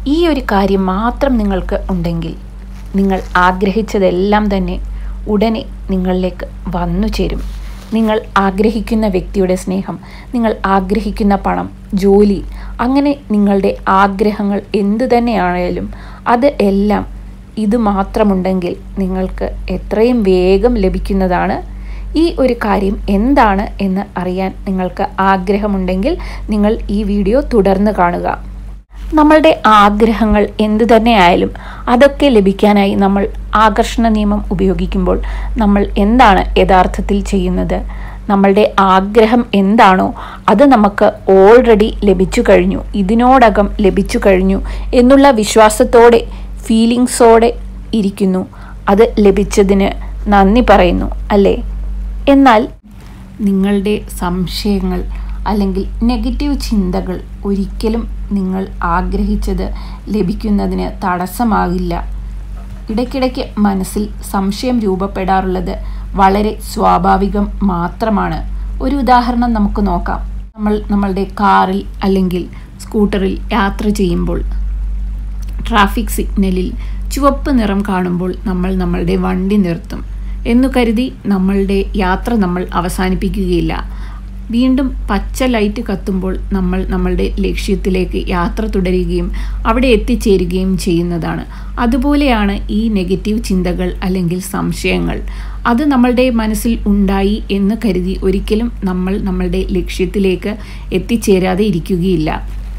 ഈ ഒരു കാര്യം മാത്രം നിങ്ങൾക്ക് ഉണ്ടെങ്കിൽ നിങ്ങൾ ആഗ്രഹിച്ചതെല്ലാം തന്നെ ഉടനെ നിങ്ങളിലേക്ക് വന്നു ചേരും നിങ്ങൾ ആഗ്രഹിക്കുന്ന വ്യക്തിയുടെ സ്നേഹം നിങ്ങൾ ആഗ്രഹിക്കുന്ന പണം ജോലി അങ്ങനെ നിങ്ങളുടെ ആഗ്രഹങ്ങൾ എന്തു തന്നെയാണേലും അത് എല്ലാം ഇത് മാത്രമുണ്ടെങ്കിൽ നിങ്ങൾക്ക് എത്രയും വേഗം ലഭിക്കുന്നതാണ് ഈ ഒരു കാര്യം എന്താണ് എന്ന് അറിയാൻ നിങ്ങൾക്ക് ആഗ്രഹമുണ്ടെങ്കിൽ നിങ്ങൾ ഈ വീഡിയോ തുടർന്ന് കാണുക നമ്മളുടെ ആഗ്രഹങ്ങൾ എന്തു തന്നെയായാലും അതൊക്കെ ലഭിക്കാനായി നമ്മൾ ആകർഷണ നിയമം ഉപയോഗിക്കുമ്പോൾ നമ്മൾ എന്താണ് യഥാർത്ഥത്തിൽ ചെയ്യുന്നത് നമ്മളുടെ ആഗ്രഹം എന്താണോ അത് നമുക്ക് ഓൾറെഡി ലഭിച്ചു കഴിഞ്ഞു ഇതിനോടകം ലഭിച്ചു കഴിഞ്ഞു എന്നുള്ള വിശ്വാസത്തോടെ ഫീലിങ്സോടെ ഇരിക്കുന്നു അത് ലഭിച്ചതിന് നന്ദി പറയുന്നു അല്ലേ എന്നാൽ നിങ്ങളുടെ സംശയങ്ങൾ അല്ലെങ്കിൽ നെഗറ്റീവ് ചിന്തകൾ ഒരിക്കലും നിങ്ങൾ ആഗ്രഹിച്ചത് ലഭിക്കുന്നതിന് തടസ്സമാകില്ല ഇടയ്ക്കിടയ്ക്ക് മനസ്സിൽ സംശയം രൂപപ്പെടാറുള്ളത് വളരെ സ്വാഭാവികം മാത്രമാണ് ഒരു ഉദാഹരണം നമുക്ക് നോക്കാം നമ്മൾ നമ്മളുടെ കാറിൽ അല്ലെങ്കിൽ സ്കൂട്ടറിൽ യാത്ര ചെയ്യുമ്പോൾ ട്രാഫിക് സിഗ്നലിൽ ചുവപ്പ് നിറം കാണുമ്പോൾ നമ്മൾ നമ്മളുടെ വണ്ടി നിർത്തും എന്നു കരുതി നമ്മളുടെ യാത്ര നമ്മൾ അവസാനിപ്പിക്കുകയില്ല വീണ്ടും പച്ച ലൈറ്റ് കത്തുമ്പോൾ നമ്മൾ നമ്മളുടെ ലക്ഷ്യത്തിലേക്ക് യാത്ര തുടരുകയും അവിടെ എത്തിച്ചേരുകയും ചെയ്യുന്നതാണ് അതുപോലെയാണ് ഈ നെഗറ്റീവ് ചിന്തകൾ അല്ലെങ്കിൽ സംശയങ്ങൾ അത് നമ്മളുടെ മനസ്സിൽ ഉണ്ടായി എന്ന് കരുതി ഒരിക്കലും നമ്മൾ നമ്മളുടെ ലക്ഷ്യത്തിലേക്ക് എത്തിച്ചേരാതെ ഇരിക്കുകയില്ല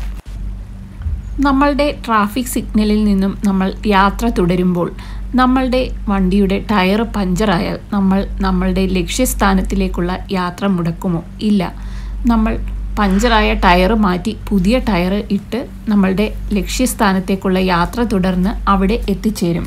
നമ്മളുടെ ട്രാഫിക് സിഗ്നലിൽ നിന്നും നമ്മൾ യാത്ര തുടരുമ്പോൾ നമ്മളുടെ വണ്ടിയുടെ ടയർ പഞ്ചറായാൽ നമ്മൾ നമ്മളുടെ ലക്ഷ്യസ്ഥാനത്തിലേക്കുള്ള യാത്ര മുടക്കുമോ ഇല്ല നമ്മൾ പഞ്ചറായ ടയർ മാറ്റി പുതിയ ടയർ ഇട്ട് നമ്മളുടെ ലക്ഷ്യസ്ഥാനത്തേക്കുള്ള യാത്ര തുടർന്ന് അവിടെ എത്തിച്ചേരും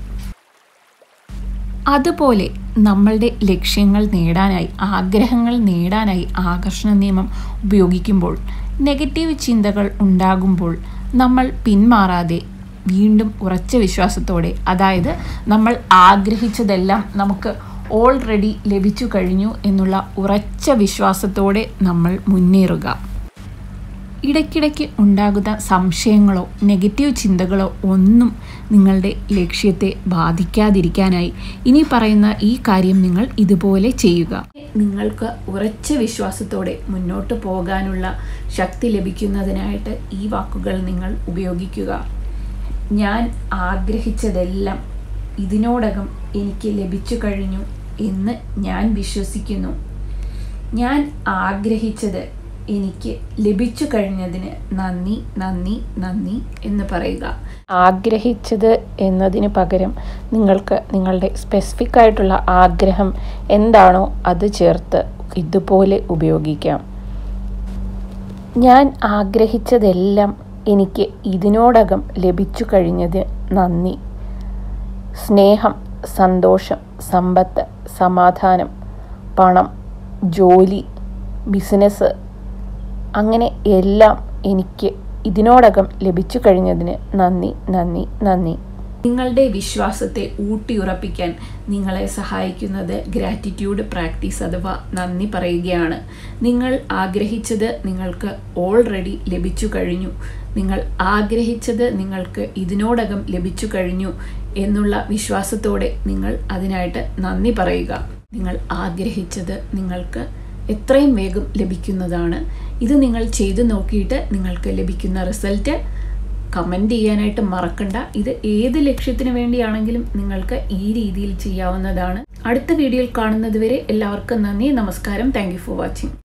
അതുപോലെ നമ്മളുടെ ലക്ഷ്യങ്ങൾ നേടാനായി ആഗ്രഹങ്ങൾ നേടാനായി ആകർഷണ നിയമം ഉപയോഗിക്കുമ്പോൾ നെഗറ്റീവ് ചിന്തകൾ ഉണ്ടാകുമ്പോൾ നമ്മൾ പിന്മാറാതെ വീണ്ടും ഉറച്ച വിശ്വാസത്തോടെ അതായത് നമ്മൾ ആഗ്രഹിച്ചതെല്ലാം നമുക്ക് ഓൾറെഡി ലഭിച്ചു കഴിഞ്ഞു എന്നുള്ള ഉറച്ച വിശ്വാസത്തോടെ നമ്മൾ മുന്നേറുക ഇടയ്ക്കിടയ്ക്ക് ഉണ്ടാകുന്ന സംശയങ്ങളോ നെഗറ്റീവ് ചിന്തകളോ ഒന്നും നിങ്ങളുടെ ലക്ഷ്യത്തെ ബാധിക്കാതിരിക്കാനായി ഇനി പറയുന്ന ഈ കാര്യം നിങ്ങൾ ഇതുപോലെ ചെയ്യുക നിങ്ങൾക്ക് ഉറച്ച വിശ്വാസത്തോടെ മുന്നോട്ട് പോകാനുള്ള ശക്തി ലഭിക്കുന്നതിനായിട്ട് ഈ വാക്കുകൾ നിങ്ങൾ ഉപയോഗിക്കുക ഞാൻ ആഗ്രഹിച്ചതെല്ലാം ഇതിനോടകം എനിക്ക് ലഭിച്ചു കഴിഞ്ഞു എന്ന് ഞാൻ വിശ്വസിക്കുന്നു ഞാൻ ആഗ്രഹിച്ചത് എനിക്ക് ലഭിച്ചു കഴിഞ്ഞതിന് നന്ദി നന്ദി നന്ദി എന്ന് പറയുക ആഗ്രഹിച്ചത് എന്നതിന് പകരം നിങ്ങൾക്ക് നിങ്ങളുടെ സ്പെസിഫിക് ആയിട്ടുള്ള ആഗ്രഹം എന്താണോ അത് ചേർത്ത് ഇതുപോലെ ഉപയോഗിക്കാം ഞാൻ ആഗ്രഹിച്ചതെല്ലാം എനിക്ക് ഇതിനോടകം ലഭിച്ചു കഴിഞ്ഞത് നന്ദി സ്നേഹം സന്തോഷം സമ്പത്ത് സമാധാനം പണം ജോലി ബിസിനസ് അങ്ങനെ എല്ലാം എനിക്ക് ഇതിനോടകം ലഭിച്ചു കഴിഞ്ഞതിന് നന്ദി നന്ദി നന്ദി നിങ്ങളുടെ വിശ്വാസത്തെ ഊട്ടിയുറപ്പിക്കാൻ നിങ്ങളെ സഹായിക്കുന്നത് ഗ്രാറ്റിറ്റ്യൂഡ് പ്രാക്ടീസ് അഥവാ നന്ദി പറയുകയാണ് നിങ്ങൾ ആഗ്രഹിച്ചത് നിങ്ങൾക്ക് ഓൾറെഡി ലഭിച്ചു കഴിഞ്ഞു നിങ്ങൾ ആഗ്രഹിച്ചത് നിങ്ങൾക്ക് ഇതിനോടകം ലഭിച്ചു കഴിഞ്ഞു എന്നുള്ള വിശ്വാസത്തോടെ നിങ്ങൾ അതിനായിട്ട് നന്ദി പറയുക നിങ്ങൾ ആഗ്രഹിച്ചത് നിങ്ങൾക്ക് എത്രയും വേഗം ലഭിക്കുന്നതാണ് ഇത് നിങ്ങൾ ചെയ്തു നോക്കിയിട്ട് നിങ്ങൾക്ക് ലഭിക്കുന്ന റിസൾട്ട് കമൻറ്റ് ചെയ്യാനായിട്ട് മറക്കണ്ട ഇത് ഏത് ലക്ഷ്യത്തിന് വേണ്ടിയാണെങ്കിലും നിങ്ങൾക്ക് ഈ രീതിയിൽ ചെയ്യാവുന്നതാണ് അടുത്ത വീഡിയോയിൽ കാണുന്നത് വരെ എല്ലാവർക്കും നന്ദി നമസ്കാരം താങ്ക് ഫോർ വാച്ചിങ്